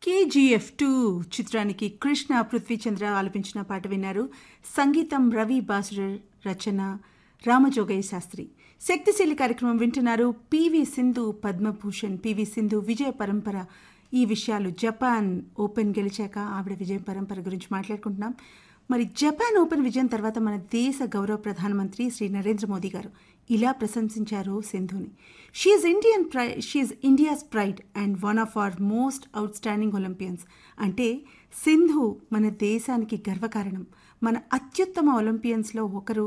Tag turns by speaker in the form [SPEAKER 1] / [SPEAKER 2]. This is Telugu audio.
[SPEAKER 1] కేజీఎఫ్ టూ చిత్రానికి కృష్ణ పృథ్వీచంద్ర ఆలపించిన పాట విన్నారు సంగీతం రవి బాసురర్ రచన రామజోగయ్య శాస్త్రి శక్తిశీలి కార్యక్రమం వింటున్నారు పివి సింధు పద్మభూషణ్ పివి సింధు విజయ పరంపర ఈ విషయాలు జపాన్ ఓపెన్ గెలిచాక ఆవిడ విజయ పరంపర గురించి మాట్లాడుకుంటున్నాం మరి జపాన్ ఓపెన్ విజయం తర్వాత మన దేశ గౌరవ ప్రధానమంత్రి శ్రీ నరేంద్ర మోదీ గారు ఇలా ప్రశంసించారు సింధుని she Indian pride she India's pride and one of our most outstanding Olympians అంటే సింధు మన దేశానికి గర్వకారణం మన అత్యుత్తమ ఒలింపియన్స్లో ఒకరు